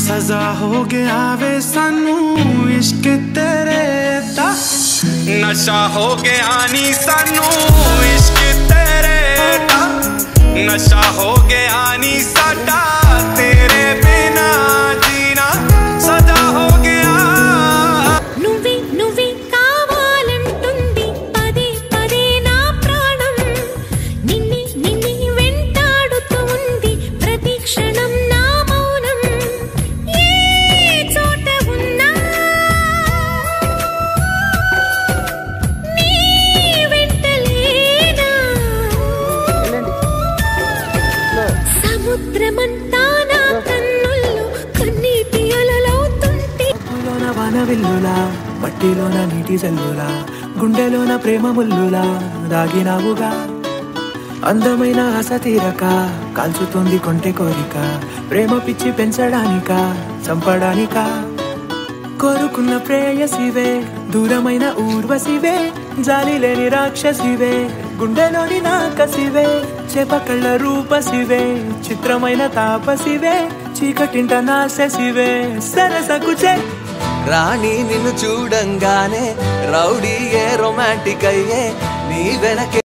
सजा हो गया वे सानू इश्क तेरे दा नशा हो गया नी सानू इश्क तेरे दा नशा हो गया नी साडा तेरे बिना जीना सजा हो गया నువ్వే నువ్వే కావాలంటుంది పదే పదే నా ప్రాణం నిన్నే నిన్నే వెంటాడుతూ ఉంది ప్రతి క్షణం నా మౌనం ఏ చోట ఉన్నా నీ వెంట లేనా సముద్రమంతా నా కన్నుల్లో కన్నీటి అలలవుతుంటే లోన వాన విల్లులా మట్టిలోన నీటి జల్లులా గుండెలోన ప్రేమ ముల్లులా దాగినావుగా అందమైన ఆశ తీరక కాల్చుతోంది కొంటె కోరిక ప్రేమ పిచ్చి పెంచడానిక చంపడానిక కోరుకున్న ప్రేయసివే దూరమైన ఊర్వశివే జాలి లేని రాక్షసివే గుండెలోని నాకసివే చేపకళ్ళ రూపసివే చిత్రమైన తాపసివే చీకటింట నాశసివే సరసకు చే రాణి నిన్ను చూడంగానే రౌడీ ఏ రొమాంటిక్ అయ్యే నీ వెనకే